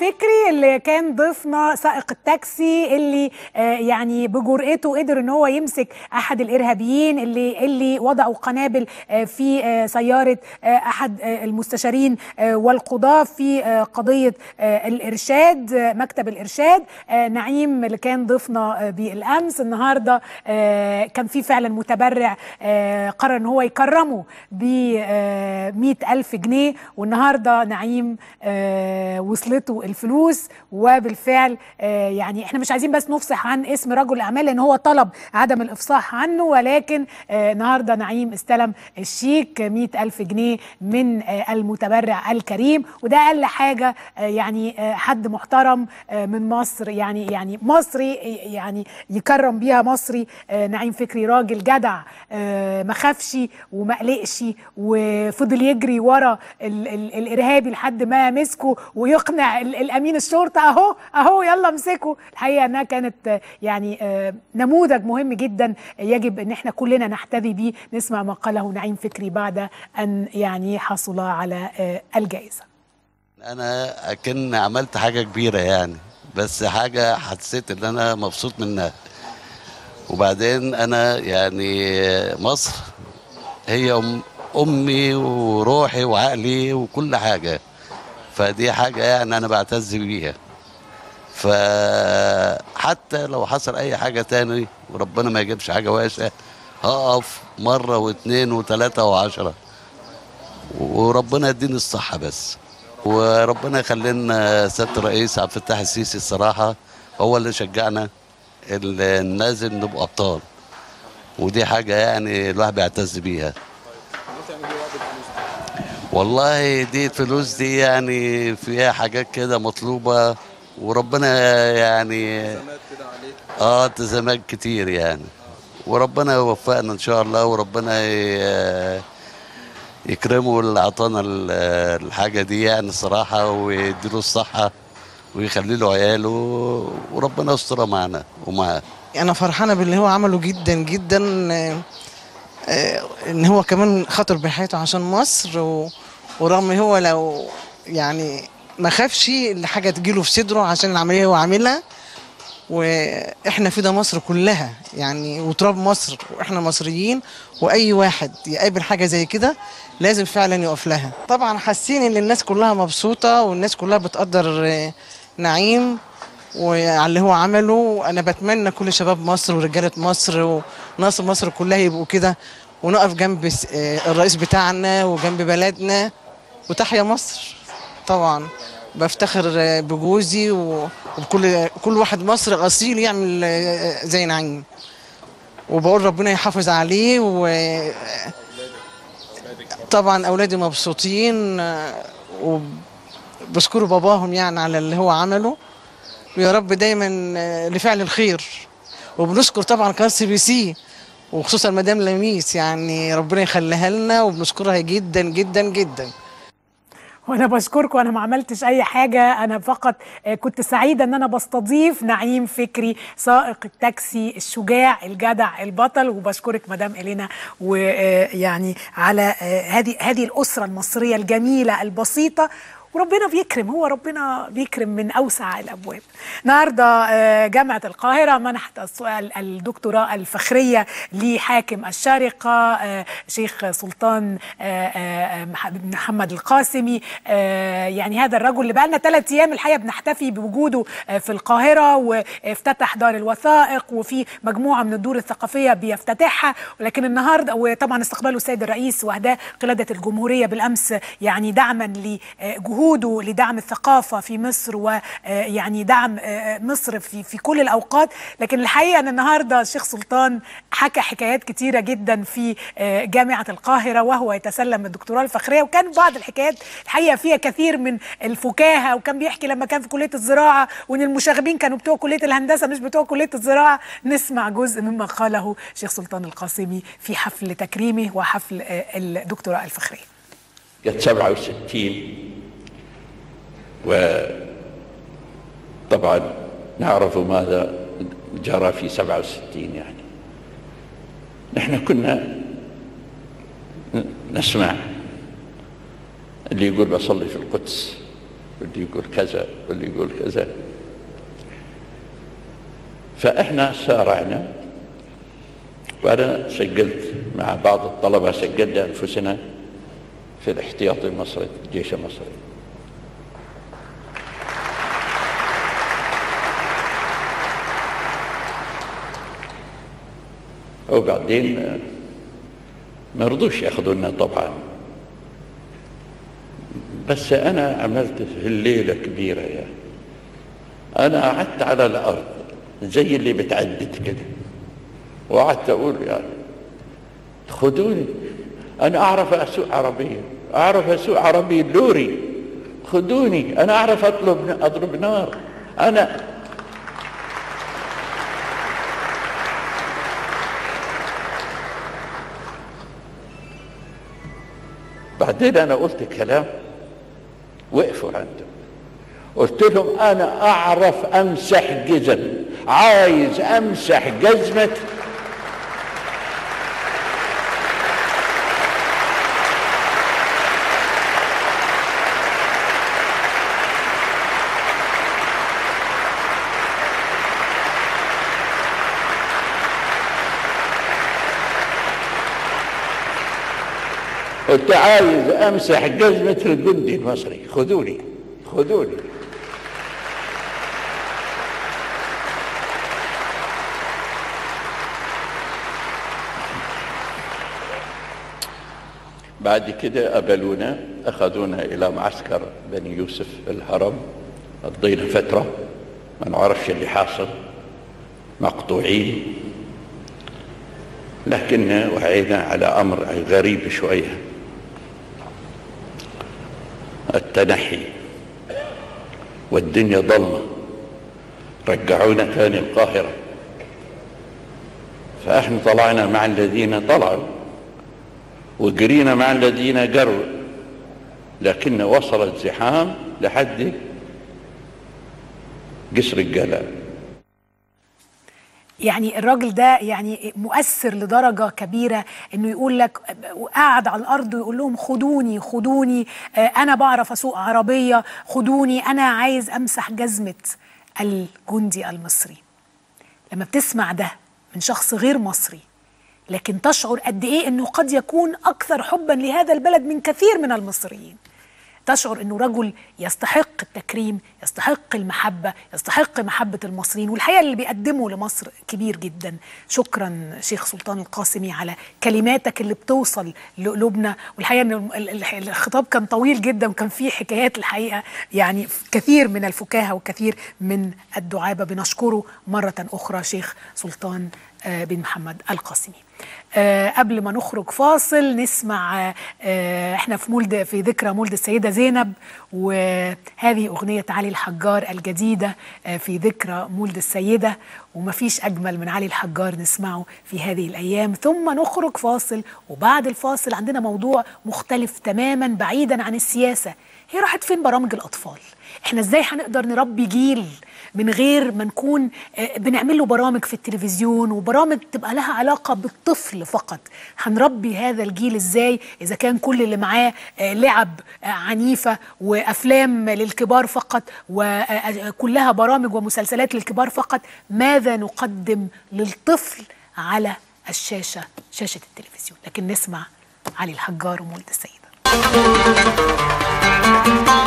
فكري اللي كان ضيفنا سائق التاكسي اللي آه يعني بجرأته قدر ان هو يمسك احد الارهابيين اللي اللي وضعوا قنابل آه في آه سياره آه احد آه المستشارين آه والقضاه في آه قضيه آه الارشاد آه مكتب الارشاد آه نعيم اللي كان ضيفنا آه بالامس النهارده آه كان في فعلا متبرع آه قرر ان هو يكرمه ب آه 100000 جنيه والنهارده نعيم آه وصلته الفلوس وبالفعل آه يعني احنا مش عايزين بس نفصح عن اسم رجل الاعمال لان هو طلب عدم الافصاح عنه ولكن آه النهارده نعيم استلم الشيك 100000 جنيه من آه المتبرع الكريم وده اقل حاجه آه يعني آه حد محترم آه من مصر يعني يعني مصري يعني يكرم بيها مصري آه نعيم فكري راجل جدع آه ما خافش وما قلقش وفضل يجري ورا ال ال الارهابي لحد ما مسكه ويقنع ال الامين الشرطه اهو اهو يلا امسكه الحقيقه انها كانت آه يعني آه نموذج مهم جدا يجب ان احنا كلنا نحتذي بيه نسمع ما قاله نعيم فكري بعد ان يعني حصل على آه الجائزه انا اكن عملت حاجه كبيره يعني بس حاجه حسيت ان انا مبسوط منها وبعدين انا يعني مصر هي أم امي وروحي وعقلي وكل حاجه فدي حاجه يعني انا بعتز بيها فحتى لو حصل اي حاجه تاني وربنا ما يجيبش حاجه وحشه هقف مره واثنين وثلاثه وعشره وربنا يديني الصحه بس وربنا يخلي لنا سياده الرئيس عبد الفتاح السيسي الصراحه هو اللي شجعنا اللي لازم نبقى ابطال ودي حاجه يعني الواحد بيعتز بيها والله دي الفلوس دي يعني فيها حاجات كده مطلوبه وربنا يعني اه التزامات كتير يعني وربنا يوفقنا ان شاء الله وربنا ي- يكرمه اللي اعطانا ال- الحاجه دي يعني الصراحه ويديله الصحه ويخلي له عياله وربنا يسترها معنا ومعاه انا فرحانه باللي هو عمله جدا جدا آه، آه، ان هو كمان خاطر بحياته عشان مصر و... ورغم هو لو يعني ما خافش حاجه تجيله في صدره عشان العمليه هو عاملها واحنا في ده مصر كلها يعني وتراب مصر واحنا مصريين واي واحد يقابل حاجه زي كده لازم فعلا يقف لها طبعا حاسين ان الناس كلها مبسوطه والناس كلها بتقدر آه، نعيم وعلى اللي هو عمله انا بتمنى كل شباب مصر ورجاله مصر وناس مصر كلها يبقوا كده ونقف جنب س- آه، الرئيس بتاعنا وجنب بلدنا وتحيا مصر طبعا بفتخر آه، بجوزي و- وبكل كل واحد مصري اصيل يعمل آه، زي نعيم وبقول ربنا يحافظ عليه و طبعا اولادي مبسوطين آه، وبشكروا باباهم يعني على اللي هو عمله ويا رب دايما آه، لفعل الخير وبنشكر طبعا قناه سي بي سي وخصوصا مدام لميس يعني ربنا يخليها لنا وبنشكرها جدا جدا جدا وانا بشكركم انا ما عملتش اي حاجه انا فقط آه، كنت سعيده ان انا بستضيف نعيم فكري سائق التاكسي الشجاع الجدع البطل وبشكرك مدام الينا ويعني على آه، هذه هذه الاسره المصريه الجميله البسيطه وربنا بيكرم هو ربنا بيكرم من اوسع الابواب النهارده آه، جامعه القاهره منحت السؤال الدكتوراه الفخريه لحاكم الشارقه آه، شيخ سلطان آه، آه، مح- محمد القاسمي آه، يعني هذا الرجل اللي بقى لنا ثلاث ايام الحقيقه بنحتفي بوجوده آه، في القاهره وافتتح دار الوثائق وفي مجموعه من الدور الثقافيه بيفتتحها ولكن النهارده وطبعا استقباله السيد الرئيس واهداه قلاده الجمهوريه بالامس يعني دعما لجهوده لدعم الثقافه في مصر ويعني دعم آه، مصر في في كل الاوقات لكن الحقيقه ان النهارده الشيخ سلطان حكى حكايات كتيره جدا في آه، جامعه القاهره وهو يتسلم الدكتوراه الفخريه وكان بعض الحكايات الحقيقه فيها كثير من الفكاهه وكان بيحكي لما كان في كليه الزراعه وان المشاغبين كانوا بتوع كليه الهندسه مش بتوع كليه الزراعه نسمع جزء مما قاله شيخ سلطان القاسمي في حفل تكريمه وحفل آه، الدكتوراه الفخريه قد 67 وطبعا نعرف ماذا جرى في 67 يعني نحن كنا ن- نسمع اللي يقول بصلي في القدس واللي يقول كذا واللي يقول كذا فاحنا سارعنا وانا سجلت مع بعض الطلبه سجلنا انفسنا في الاحتياطي المصري الجيش المصري وبعدين آه، ما رضوش ياخذونا طبعا بس انا عملت في الليله كبيره يعني انا قعدت على الارض زي اللي بتعدد كده وقعدت اقول يعني خدوني انا اعرف اسوق عربيه اعرف اسوق عربيه لوري خدوني انا اعرف اطلب اضرب نار انا بعدين انا قلت كلام وقفوا عنده قلت لهم انا اعرف امسح جزم عايز امسح جزمه قلت عايز امسح جزمة الجندي المصري خذوني خذوني بعد كده قبلونا اخذونا الى معسكر بني يوسف الهرم قضينا فترة ما نعرفش اللي حاصل مقطوعين لكن وعينا على امر غريب شويه التنحي والدنيا ضلمه رجعونا ثاني القاهره فاحنا طلعنا مع الذين طلعوا وجرينا مع الذين جروا لكن وصل الزحام لحد قصر الجلاء يعني الراجل ده يعني مؤثر لدرجة كبيرة انه يقول لك قاعد على الارض ويقول لهم خدوني خدوني آه، انا بعرف اسوق عربية خدوني انا عايز امسح جزمة الجندي المصري لما بتسمع ده من شخص غير مصري لكن تشعر قد ايه انه قد يكون اكثر حبا لهذا البلد من كثير من المصريين تشعر انه رجل يستحق التكريم يستحق المحبه يستحق محبه المصريين والحقيقه اللي بيقدمه لمصر كبير جدا شكرا شيخ سلطان القاسمي على كلماتك اللي بتوصل لقلوبنا والحقيقه ان ال- ال- الخطاب كان طويل جدا وكان فيه حكايات الحقيقه يعني كثير من الفكاهه وكثير من الدعابه بنشكره مره اخرى شيخ سلطان آه، بن محمد القاسمي آه، قبل ما نخرج فاصل نسمع آه، آه، احنا في مولد في ذكرى مولد السيده زينب وهذه اغنيه علي الحجار الجديده آه، في ذكرى مولد السيده ومفيش اجمل من علي الحجار نسمعه في هذه الايام ثم نخرج فاصل وبعد الفاصل عندنا موضوع مختلف تماما بعيدا عن السياسه هي راحت فين برامج الاطفال احنا ازاي هنقدر نربي جيل من غير ما نكون آه، بنعمل له برامج في التلفزيون وبرامج تبقى لها علاقه بالطفل فقط هنربي هذا الجيل ازاي اذا كان كل اللي معاه آه، لعب آه، عنيفه وافلام للكبار فقط وكلها برامج ومسلسلات للكبار فقط ماذا نقدم للطفل على الشاشه شاشه التلفزيون لكن نسمع علي الحجار ومولد السيده